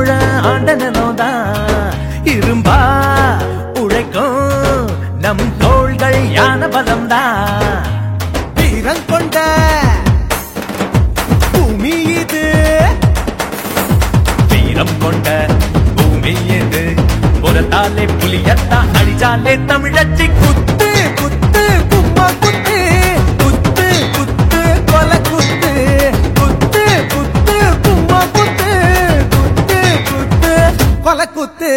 ஊழ ஆண்டனோதான் இரும்பா உழைக்கும் நம் தோள்கள் யான பலம்தான் வீரம் கொண்ட பூமி இது வீரம் கொண்ட பூமி இது புறத்தாலே புலியத்தான் அடிச்சாலே தமிழச்சி குத்து குத்து கும்மா குத்து குத்து குத்து கொல குத்து குத்து குத்து கும்மா குத்து குத்து குத்து கொல குத்து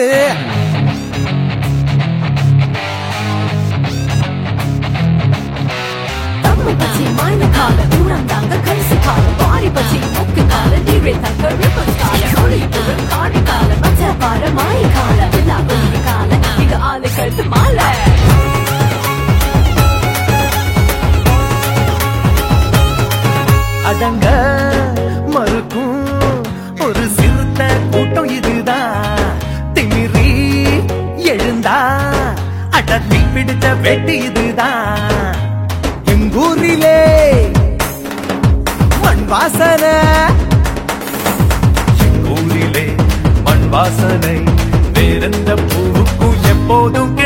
தம்மு பச்சி மான கால தூரம் தாங்க கரிசி கால பாரி பச்சி முக்கு கால நீரை தங்க ரிப்பன் கால மொழி புகழ் காடி கால மச்ச பார மாய கால எல்லா புதிய கால இங்க ஆளு கழுத்து மாலை அடங்க மறுக்கும் ஒரு சிறுத்த கூட்டம் இதுதான் திமிரி எழுந்தா அடத்தி பிடிச்ச வெட்டி இதுதான் எங்கூரிலே மண் வாசனை ஊரிலே மண் வாசனை வேறெந்த பூவுக்கும் எப்போதும்